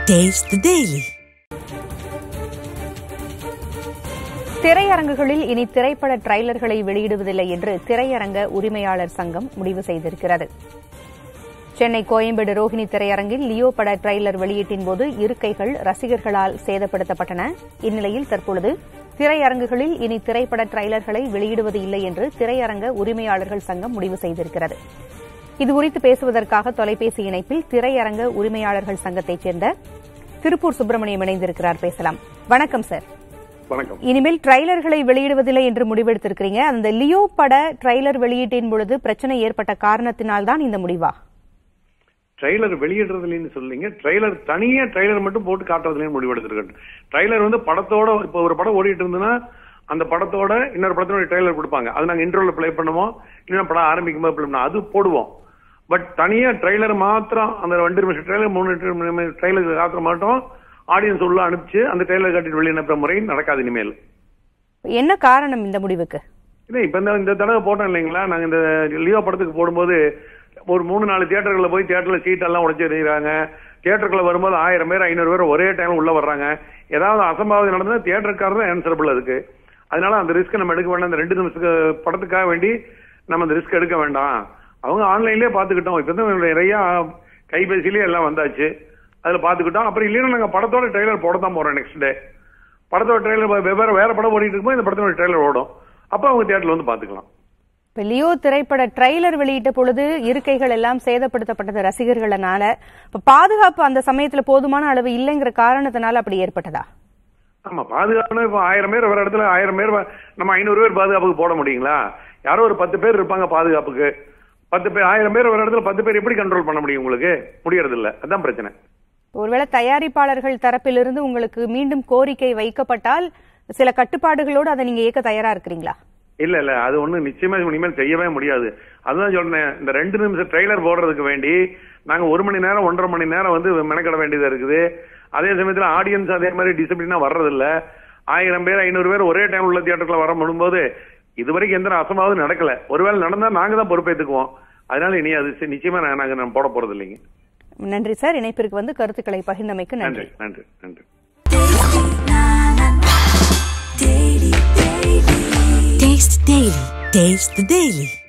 Taste the Daily. திரையரங்குகளில் இனி திரைப்பட ட்ரைலர்களை வெளியிடுவதில்லை என்று திரையரங்க உரிமையாளர் சங்கம் முடிவு செய்திருக்கிறது சென்னை கோயம்பேடு ரோஹிணி திரையரங்கில் லியோ பட ட்ரைலர் வெளியீட்டின் போது இருக்கைகள் ரசிகர்களால் சேதப்படுத்தப்பட்டன இந்நிலையில் தற்பொழுது திரையரங்குகளில் இனி திரைப்பட ட்ரைலர்களை வெளியிடுவது இல்லை என்று திரையரங்க உரிமையாளர்கள் சங்கம் முடிவு செய்திருக்கிறது இதுகுறித்து பேசுவதற்காக தொலைபேசி இணைப்பில் திரையரங்க உரிமையாளர்கள் சங்கத்தைச் சேர்ந்த திருப்பூர் சுப்பிரமணியம் இணைந்திருக்கிறார் பேசலாம் வணக்கம் சார் வணக்கம் இனிமேல் ட்ரைலர்களை வெளியிடுவதில்லை என்று முடிவெடுத்திருக்கிறீங்க அந்த லியோ பட ட்ரைலர் வெளியீட்டின் பொழுது பிரச்சனை ஏற்பட்ட காரணத்தினால் தான் இந்த முடிவா ட்ரைலர் வெளியிடுறதுலன்னு சொல்லிங்க ட்ரைலர் தனியா ட்ரைலர் மட்டும் போட்டு காட்டுறதுலயும் முடிவெடுத்திருக்கேன் ட்ரைலர் வந்து படத்தோட இப்போ ஒரு படம் ஓடிட்டு இருந்ததுன்னா அந்த படத்தோட இன்னொரு படத்தோட ட்ரைலர் கொடுப்பாங்க அது நாங்க இன்டர்வல் ப்ளே பண்ணுவோம் இல்லைன்னா படம் ஆரம்பிக்கும் போது play பண்ணுவோம் அது போடுவோம் பட் தனியா ட்ரைலர் மாத்திரம் அந்த ரெண்டு நிமிஷம் ட்ரைலர் மூணு ட்ரைலர் காட்டுற மட்டும் ஆடியன்ஸ் உள்ள அனுப்பிச்சு அந்த ட்ரைலர் காட்டிட்டு வெளியே அனுப்புற முறை நடக்காது இனிமேல் என்ன காரணம் இந்த முடிவுக்கு இல்லை இப்ப இந்த இந்த தடவை போட்டோம் இல்லைங்களா நாங்க இந்த லியோ படத்துக்கு போடும்போது ஒரு மூணு நாலு தியேட்டர்களை போய் தியேட்டர்ல சீட் எல்லாம் உடைச்சு எறிகிறாங்க தியேட்டருக்குள்ள வரும்போது ஆயிரம் பேர் ஐநூறு பேர் ஒரே டைம் உள்ள வர்றாங்க ஏதாவது அசம்பாவிதம் நடந்தா தியேட்டருக்காரர் தான் ஆன்சரபிள் அதுக்கு அதனால அந்த ரிஸ்க் நம்ம எடுக்க வேண்டாம் அந்த ரெண்டு நிமிஷத்துக்கு படத்துக்காக வேண்டி நம்ம அந்த ரிஸ்க் எடுக்க வேண்டாம் அவங்க ஆன்லைன்லயே பாத்துக்கிட்டோம் இப்ப தான் நிறைய கைபேசியிலேயே எல்லாம் வந்தாச்சு அதுல பாத்துக்கிட்டோம் அப்புறம் இல்லைன்னா நாங்க படத்தோட ட்ரெய்லர் போட தான் போறோம் நெக்ஸ்ட் டே படத்தோட ட்ரெய்லர் வெவ்வேறு வேற படம் ஓடிட்டு இருக்கும்போது இந்த படத்தோட ட்ரெய்லர் ஓடும் அப்ப அவங்க தியேட்டர்ல வந்து பாத்துக்கலாம் இப்ப லியோ திரைப்பட ட்ரைலர் வெளியிட்ட பொழுது இருக்கைகள் எல்லாம் சேதப்படுத்தப்பட்டது ரசிகர்களால இப்ப பாதுகாப்பு அந்த சமயத்துல போதுமான அளவு இல்லைங்கிற காரணத்தினால அப்படி ஏற்பட்டதா ஆமா பாதுகாப்புனா இப்ப ஆயிரம் பேர் ஒரு இடத்துல ஆயிரம் பேர் வ- நம்ம ஐநூறு பேர் பாதுகாப்புக்கு போட முடியுங்களா யாரோ ஒரு பத்து பேர் இருப்பாங்க பாதுகாப்புக்கு பத்து பேர் ஆயிரம் பேர் ஒரு இடத்துல பத்து பேர் எப்படி கண்ட்ரோல் பண்ண முடியும் உங்களுக்கு முடியறது இல்ல அதான் பிரச்சனை ஒருவேளை தயாரிப்பாளர்கள் தரப்பிலிருந்து உங்களுக்கு மீண்டும் கோரிக்கை வைக்கப்பட்டால் சில கட்டுப்பாடுகளோடு அதை நீங்க இயக்க தயாரா இருக்கிறீங்களா இல்ல இல்ல அது ஒண்ணு நிச்சயமா இனிமேல் செய்யவே முடியாது அதுதான் சொன்னேன் இந்த ரெண்டு நிமிஷம் ட்ரெய்லர் போடுறதுக்கு வேண்டி நாங்க ஒரு மணி நேரம் ஒன்றரை மணி நேரம் வந்து மெனக்கட வேண்டியதா இருக்குது அதே சமயத்துல ஆடியன்ஸ் அதே மாதிரி டிசிப்ளினா வர்றது இல்ல ஆயிரம் பேர் ஐநூறு பேர் ஒரே டைம் உள்ள தியேட்டருக்குள்ள வர முடியும்போது இது வரைக்கும் எந்த அசமாவது நடக்கல ஒருவேளை நடந்தா நாங்க தான் பொறுப்பேற்றுக்குவோம் அதனால இனி அது சி- நிச்சயமா நாங்க நாங்க நம்ம போட போறது இல்லைங்க நன்றி சார் இணைப்பிற்கு வந்து கருத்துக்களை பகிர்ந்தமைக்கு நன்றி நன்றி நன்றி நன்றி Taste the Daily. Taste the Daily.